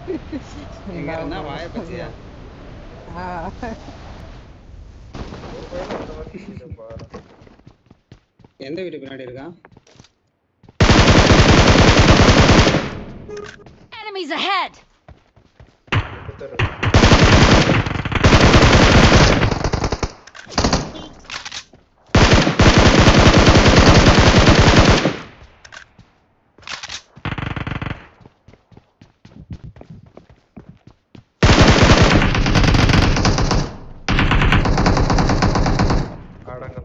எங்க இருந்தா வாய பச்சியா ஆ. ஒரு பையனும் இந்த மாதிரி இல்லைப்பா. எந்த வீட்டு பின்னாடி இருக்கான் Enemies ahead! குத்துரு. அடங்க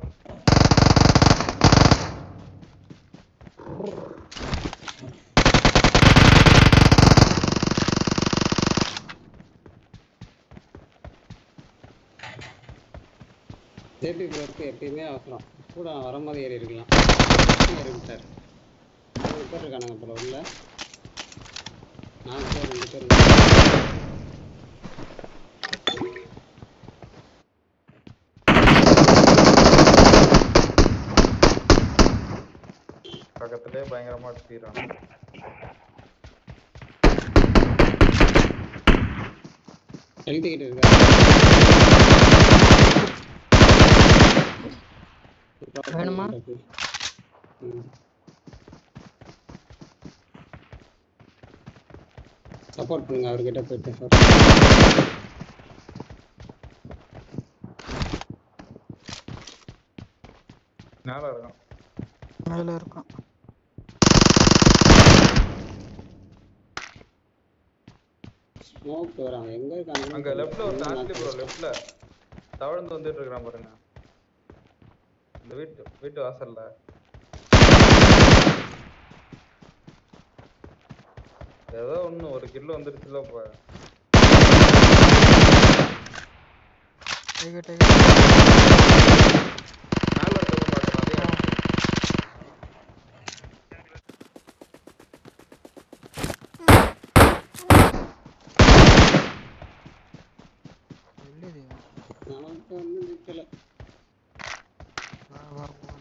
ஜேபி ப்ரோக்கு எப்பயுமே அவசரம் கூட நான் வரும்போது ஏறி இருக்கலாம் ஏறி விட்டார் மூணு பேர் இருக்கானுங்க போல உள்ள நாலு பேர் ரெண்டு பேர் பக்கத்துலயே பயங்கரமா அடிக்கிறான் எழுதிக்கிட்டு இருக்கா வேணுமா? சப்போர்ட் பண்ணுங்க அவர்கிட்ட போயிட்டு மேல இருக்கான் மேல இருக்கும் ஸ்மோக் வராங்க எங்க இருக்காங்க அங்க லெஃப்ட்ல ஒரு ஆஸ்லி ப்ரோ லெஃப்ட்ல தவழ்ந்து வந்துட்டு இருக்கான் பாருங்க இந்த வீட்டு வீட்டு வாசல்ல ஏதோ ஒண்ணு ஒரு கில்லு வந்துருச்சுல இப்ப டைகர் டைகர் மேல இருக்கிறத மாட்டோம் அதே இல்லையே நமக்கு வந்து நிக்கல வா வா வா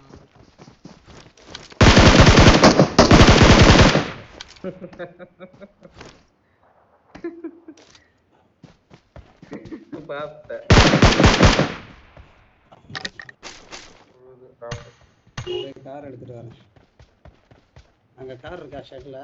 பார்த்தேன் போய் கார் எடுத்துட்டு வரேன் அங்க கார் இருக்கா ஷெட்ல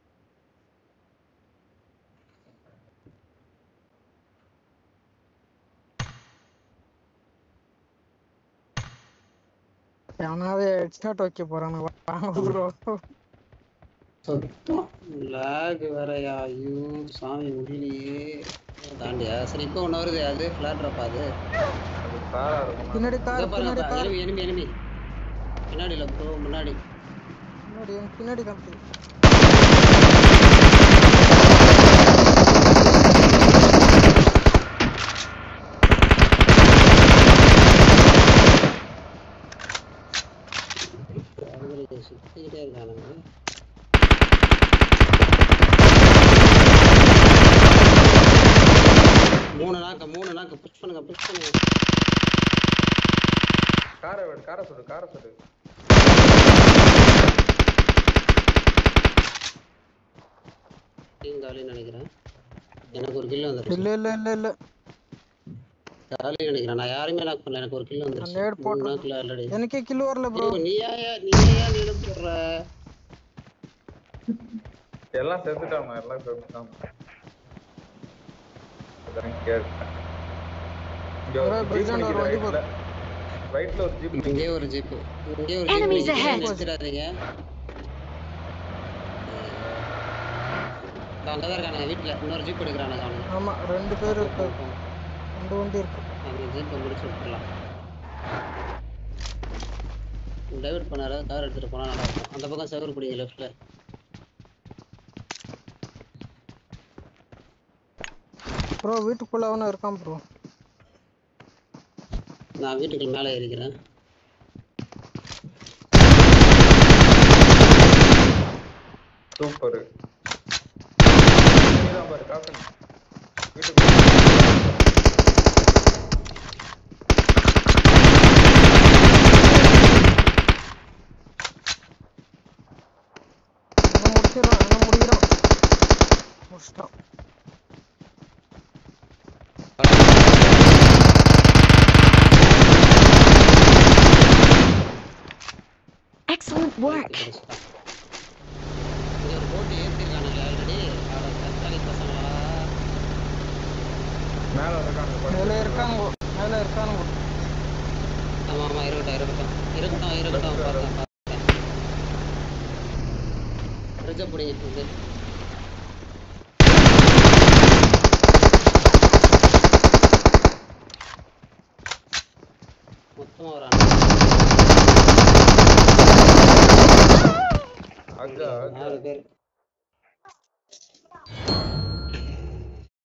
எவனாவது ஹெட்ஷாட் வைக்க போறானு வாங்க ப்ரோ சுத்தம் லேக் வேறயா ஐயோ சாமி முடியலையே தாண்டியா சரி இப்போ ஒன்று வருது அது ஃபிளாட் ட்ராப் அது அது காரா இருக்கும் பின்னாடி இங்க கார் பாருங்க பின்னாடி கார் எனிமி எனிமி எனிமி பின்னாடி இல்லை ப்ரோ முன்னாடி பின்னாடி எனக்கு பின்னாடி காமிச்சு அவங்களுக்கு சுத்திக்கிட்டே இருக்கானுங்க மூணு நாக்கு மூணு நாக்கு புஷ் பண்ணுங்க புஷ் பண்ணுங்க காரை விடு காரை சுடு காரை சுடு டீம் காலின்னு நினைக்கிறேன் எனக்கு ஒரு கில் வந்துருச்சு இல்ல இல்ல இல்ல இல்ல காலி நினைக்கிறேன் நான் யாருமே நாக் பண்ணல எனக்கு ஒரு கில் வந்துருச்சு நேடு மூணு போட்டுருக்கேன். நாக்குல ஆல்ரெடி எனக்கே கில் வரல ப்ரோ நீயா நீயா நீடு போடுற எல்லாம் செத்துட்டாமா எல்லாம் செத்துட்டாமா அதான் கேட்டேன் இங்க ஒரு ஒரே jeep பிரச்சனை நிக்குது வண்டி rightல. rightல ஒரு ஜீப் இங்கே ஒரு ஜீப் இங்கே ஒரு Enemies ஜீப் ahead. நிறுத்திடாதீங்க அங்கதான் இருக்கானுங்க வீட்டுல இன்னொரு ஜீப் எடுக்கிறானுங்க அவனுங்க ஆமா ரெண்டு பேர் இருக்கு ரெண்டு வண்டி இருக்கு அந்த ஜீப்பை முடிச்சு விட்டுறலாம் டைவர்ட் பண்ணார கார் எடுத்துட்டு போனா நல்லா இருக்கும் அந்த பக்கம் செவரு பிடிங்க லெஃப்ட்ல ப்ரோ வீட்டுக்குள்ள அவனும் இருக்கான் ப்ரோ நான் வீட்டுக்கு மேலே ஏறிக்கிறேன் சூப்பர் நீதான் பாரு காசு வீட்டுக்கு அவன் முடிச்சிடறான் அவன் முடிக்கிறான் முடிச்சிட்டான் What? கிடைச்சிட்டான். இங்க ஒரு போட்டு ஏத்திருக்கானுங்களே ஆல்ரெடி அட தக்காளி பசங்களா மேல இருக்கானுங்க மேல பாருங்க. இருக்கானுங்க மேல இருக்கானுங்க ஆமா ஆமா இருக்கட்டும் இருக்கட்டும் இருக்கட்டும் இருக்கட்டும் பார்த்தேன் பார்த்தேன் ஃப்ரிட்ஜை பிடிங்கிட்டு வந்து மொத்தமா ஒரு அக்கா நாலு பேர்